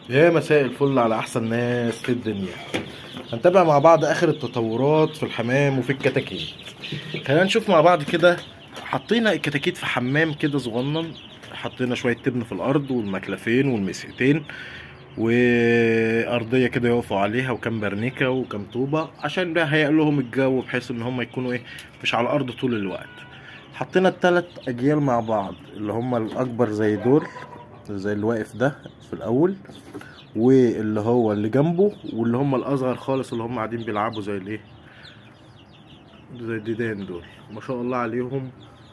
يا مساء الفل على احسن ناس في الدنيا هنتابع مع بعض اخر التطورات في الحمام وفي الكتاكيت خلينا نشوف مع بعض كده حطينا الكتاكيت في حمام كده صغنن حطينا شويه تبن في الارض والمكلفين والمسقتين وارضيه كده يقفوا عليها وكم برنيكه وكم طوبه عشان ده هيئ لهم الجو بحيث ان هم يكونوا ايه مش على الارض طول الوقت حطينا التلات اجيال مع بعض اللي هم الاكبر زي دول زي اللي واقف ده في الاول واللي هو اللي جنبه واللي هم الاصغر خالص اللي هم قاعدين بيلعبوا زي الايه زي الديدان دول ما شاء الله عليهم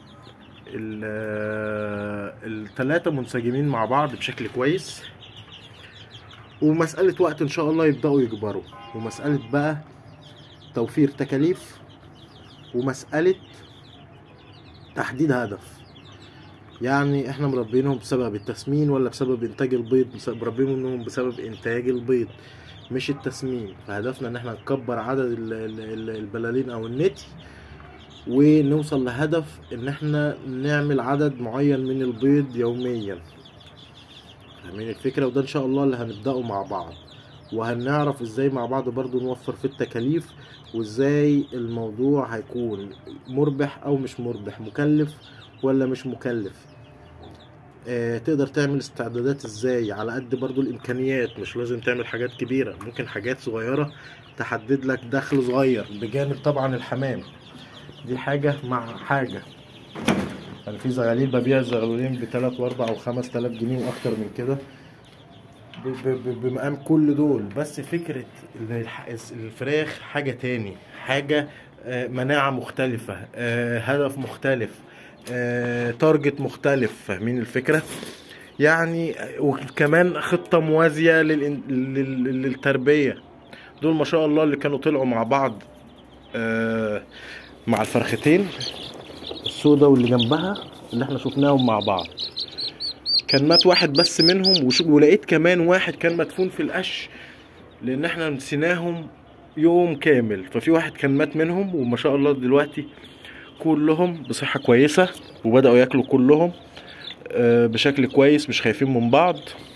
ال- التلاتة منسجمين مع بعض بشكل كويس ومسألة وقت إن شاء الله يبدأوا يكبروا ومسألة بقى توفير تكاليف ومسألة تحديد هدف يعني احنا مربينهم بسبب التسمين ولا بسبب انتاج البيض بس- مربينهم بسبب انتاج البيض مش التسمين فهدفنا ان احنا نكبر عدد ال- ال- ال- البلالين او النتي ونوصل لهدف ان احنا نعمل عدد معين من البيض يوميا فاهمين الفكرة وده ان شاء الله اللي هنبدأه مع بعض وهنعرف ازاي مع بعض برضو نوفر في التكاليف وازاي الموضوع هيكون مربح او مش مربح مكلف ولا مش مكلف آه تقدر تعمل استعدادات ازاي على قد برضو الامكانيات مش لازم تعمل حاجات كبيرة ممكن حاجات صغيرة تحدد لك دخل صغير بجانب طبعا الحمام دي حاجة مع حاجة يعني في زغاليل ببيع زغلولين بتلات واربع وخمس تلاف جنيه واكتر من كده ب- ب- ب- بمقام كل دول بس فكرة ال- الح- الفراخ حاجة تاني حاجة آه، مناعة مختلفة آه، هدف مختلف آه، تارجت مختلف فاهمين الفكرة يعني آه، وكمان خطة موازية للإن- لل- للتربية دول ما شاء الله اللي كانوا طلعوا مع بعض آه، مع الفرختين السوداء واللي جنبها اللي احنا شفناهم مع بعض كان مات واحد بس منهم وش- ولقيت كمان واحد كان مدفون في القش لان احنا نسيناهم يوم كامل ففي واحد كان مات منهم وما شاء الله دلوقتي كلهم بصحة كويسة وبدأوا ياكلوا كلهم آه، بشكل كويس مش خايفين من بعض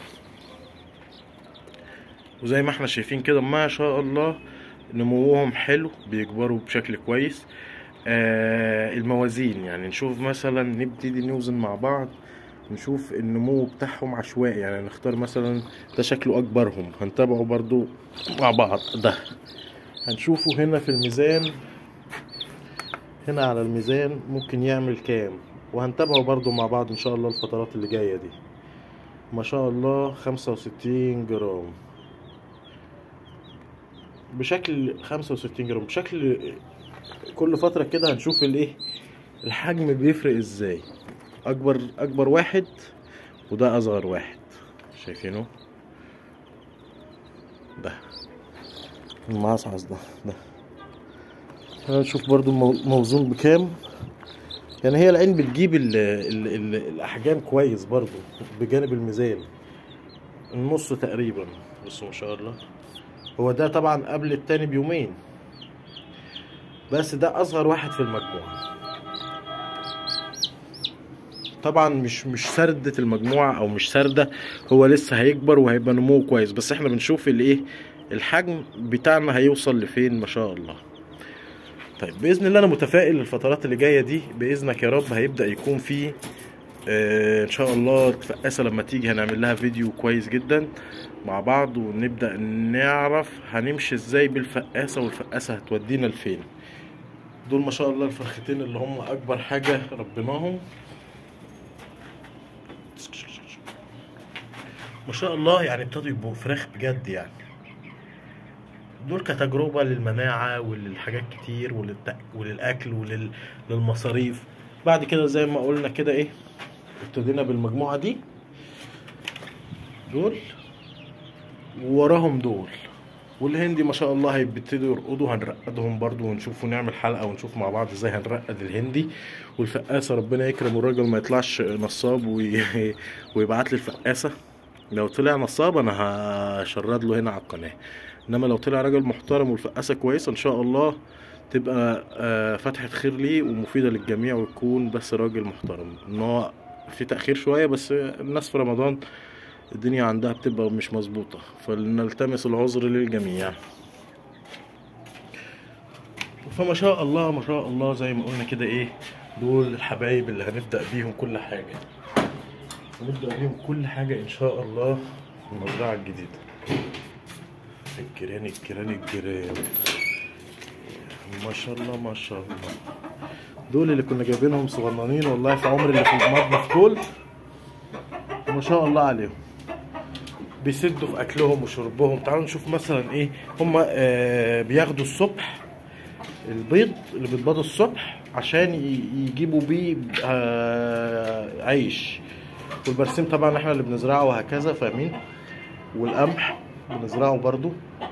وزي ما احنا شايفين كده ما شاء الله نموهم حلو بيكبروا بشكل كويس آه الموازين يعني نشوف مثلا نبتدي نوزن مع بعض نشوف النمو بتاعهم عشوائي يعني نختار مثلا ده شكله اكبرهم هنتابعه برضو مع بعض ده هنشوفه هنا في الميزان هنا على الميزان ممكن يعمل كام وهنتابعه برضو مع بعض ان شاء الله الفترات اللي جاية دي ما شاء الله خمسة وستين جرام بشكل خمسة وستين جرام بشكل كل فترة كده هنشوف الايه الحجم بيفرق ازاي اكبر اكبر واحد وده اصغر واحد شايفينه ده المعصعص ده ده هنشوف برضو مو- موزون بكام يعني هي العين بتجيب ال ال ال الاحجام كويس برضو بجانب الميزان النص تقريبا بصوا ما شاء الله هو ده طبعا قبل التاني بيومين بس ده اصغر واحد في المجموعه طبعا مش مش سردة المجموعة او مش سردة هو لسه هيكبر وهيبقى نموه كويس بس احنا بنشوف الايه الحجم بتاعنا هيوصل لفين ما شاء الله طيب باذن الله انا متفائل الفترات اللي جايه دي باذنك يا رب هيبدا يكون في آه ان شاء الله الفقاسه لما تيجي هنعمل لها فيديو كويس جدا مع بعض ونبدا نعرف هنمشي ازاي بالفقاسه والفقاسه هتودينا لفين دول ما شاء الله الفرختين اللي هم اكبر حاجه ربيناهم ما شاء الله يعني ابتدوا يبقوا فراخ بجد يعني دول كتجربة للمناعة وللحاجات كتير وللت... وللأكل وللمصاريف بعد كده زي ما قلنا كده ايه ابتدينا بالمجموعة دي دول ووراهم دول والهندي ما شاء الله هيبتدوا يرقدوا هنرقدهم برضو ونشوف ونعمل حلقة ونشوف مع بعض ازاي هنرقد الهندي والفقاسة ربنا يكرم الراجل ما يطلعش نصاب وي... ويبعت لي الفقاسة لو طلع نصاب انا هشرد له هنا على القناة انما لو طلع راجل محترم والفقاسة كويسة ان شاء الله تبقى آه، فتحة خير ليه ومفيدة للجميع ويكون بس راجل محترم ان هو في تأخير شوية بس الناس في رمضان الدنيا عندها بتبقى مش مظبوطة فلنلتمس العذر للجميع فما شاء الله ما شاء الله زي ما قلنا كده ايه دول الحبايب اللي هنبدأ بيهم كل حاجة هنبدأ بيهم كل حاجة ان شاء الله في المزرعة الجديدة الجيران الجيران الجيران ما شاء الله ما شاء الله دول اللي كنا جايبينهم صغننين والله في عمر اللي في المطبخ دول ما شاء الله عليهم بيسدوا في اكلهم وشربهم تعالوا نشوف مثلا ايه هم آه بياخدوا الصبح البيض اللي بيتبضوا الصبح عشان ي- يجيبوا بيه آه عيش والبرسيم طبعا احنا اللي بنزرعه وهكذا فاهمين والقمح بنزرعه برضو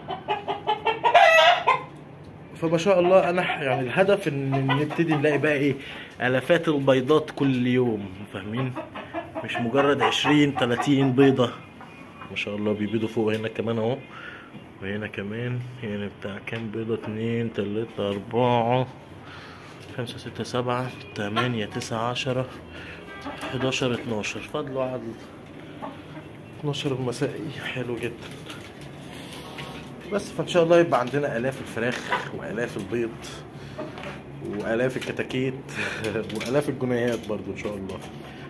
فما شاء الله انا يعني الهدف ان نبتدي نلاقي بقى ايه الافات البيضات كل يوم فاهمين مش مجرد عشرين تلاتين بيضة ما شاء الله بيبيضوا فوق هنا كمان اهو وهنا كمان هنا بتاع كام بيضة اتنين تلاتة اربعة خمسة ستة سبعة تمانية تسعة عشرة حداشر اتناشر فضلوا عدد اتناشر المسائي حلو جدا بس فان شاء الله يبقى عندنا الاف الفراخ والاف البيض والاف الكتاكيت والاف الجنيهات برضو ان شاء الله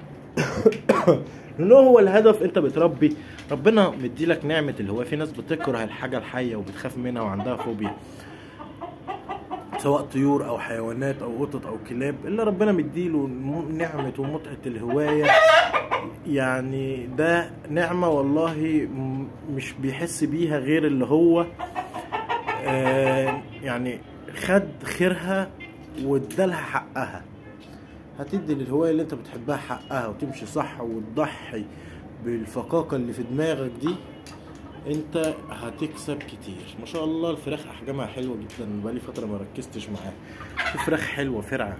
لان هو الهدف انت بتربي ربنا مديلك نعمه اللي هو في ناس بتكره الحاجه الحيه وبتخاف منها وعندها فوبيا سواء طيور او حيوانات او قطط او كلاب اللي ربنا مديله م- نعمه ومتعه الهوايه يعني ده نعمه والله م- مش بيحس بيها غير اللي هو آه يعني خد خيرها وادالها حقها هتدي للهواية اللي انت بتحبها حقها وتمشي صح وتضحي بالفقاقة اللي في دماغك دي انت هتكسب كتير ما شاء الله الفراخ احجامها حلوة جدا بقالي فترة ما ركزتش معاها في فراخ حلوة فرعة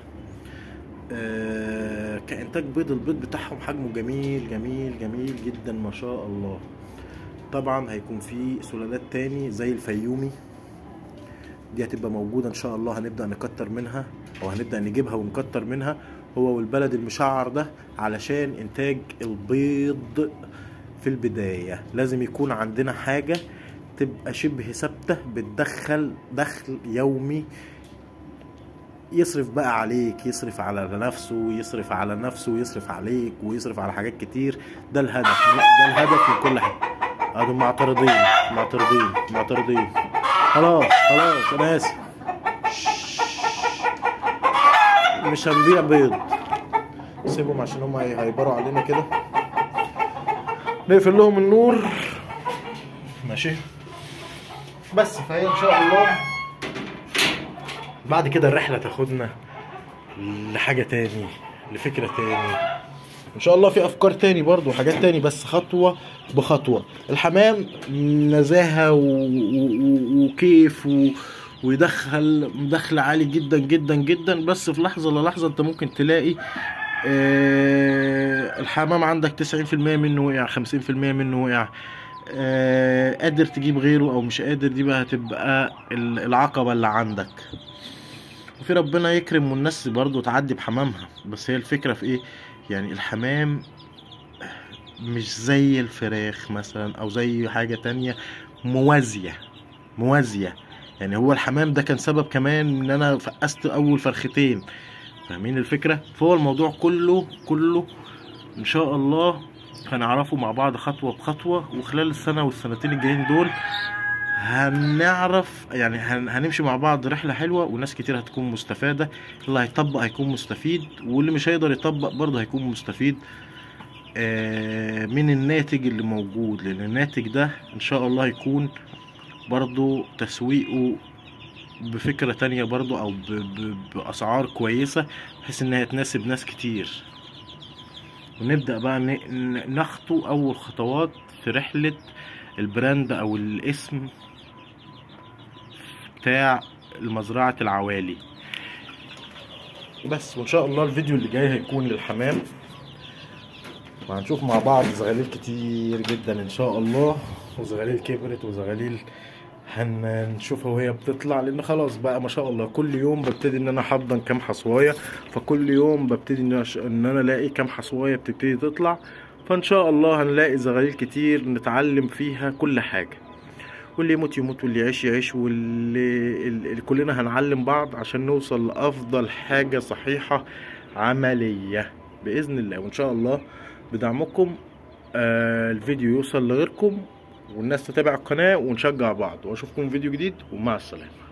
آه كإنتاج بيض البيض بتاعهم حجمه جميل جميل جميل جدا ما شاء الله طبعا هيكون في سلالات تاني زي الفيومي دي هتبقى موجودة ان شاء الله هنبدأ نكتر منها او هنبدأ نجيبها ونكتر منها هو والبلد المشعر ده علشان انتاج البيض في البداية لازم يكون عندنا حاجة تبقى شبه ثابتة بتدخل دخل يومي يصرف بقى عليك يصرف على نفسه يصرف على نفسه ويصرف عليك ويصرف على حاجات كتير ده الهدف ده الهدف من كل حاجة ادي معترضين معترضين معترضين خلاص خلاص انا اسف مش هنبيع بيض سيبهم عشان هم هي- هيبروا علينا كده نقفل لهم النور ماشي بس فهي ان شاء الله بعد كده الرحله تاخدنا لحاجه تاني لفكره تاني ان شاء الله في افكار تاني برضو حاجات تاني بس خطوه بخطوه الحمام نزاهه و... و... وكيف و... ويدخل دخل عالي جدا جدا جدا بس في لحظه للحظه انت ممكن تلاقي آه الحمام عندك 90% منه وقع 50% منه وقع آه قادر تجيب غيره او مش قادر دي بقى هتبقى ال- العقبه اللي عندك وفي ربنا يكرم والناس برضو تعدي بحمامها بس هي الفكره في ايه يعني الحمام مش زي الفراخ مثلا او زي حاجه تانية موازيه موازيه يعني هو الحمام ده كان سبب كمان ان انا فقست اول فرختين فاهمين الفكره فهو الموضوع كله كله ان شاء الله هنعرفه مع بعض خطوه بخطوه وخلال السنه والسنتين الجايين دول هنعرف يعني هن- هنمشي مع بعض رحله حلوه وناس كتير هتكون مستفاده اللي هيطبق هيكون مستفيد واللي مش هيقدر يطبق برضه هيكون مستفيد آه، من الناتج اللي موجود لان الناتج ده ان شاء الله هيكون برضو تسويقه بفكرة تانية برضو او ب ب باسعار كويسة بحيث انها تناسب ناس كتير ونبدأ بقى ن- ن- نخطو اول خطوات في رحلة البراند او الاسم بتاع مزرعة العوالي بس وان شاء الله الفيديو اللي جاي هيكون للحمام وهنشوف مع بعض زغاليل كتير جدا ان شاء الله وزغاليل كبرت وزغاليل هنشوفها وهي بتطلع لان خلاص بقى ما شاء الله كل يوم ببتدي ان انا احضن كام حصوايه فكل يوم ببتدي ان أنا- ان انا الاقي كام حصوايه بتبتدي تطلع فان شاء الله هنلاقي زغاليل كتير نتعلم فيها كل حاجة واللي يموت يموت واللي يعيش يعيش واللي اللي كلنا هنعلم بعض عشان نوصل لافضل حاجة صحيحة عملية باذن الله وان شاء الله بدعمكم آه الفيديو يوصل لغيركم والناس تتابع القناة ونشجع بعض واشوفكم في فيديو جديد ومع السلامة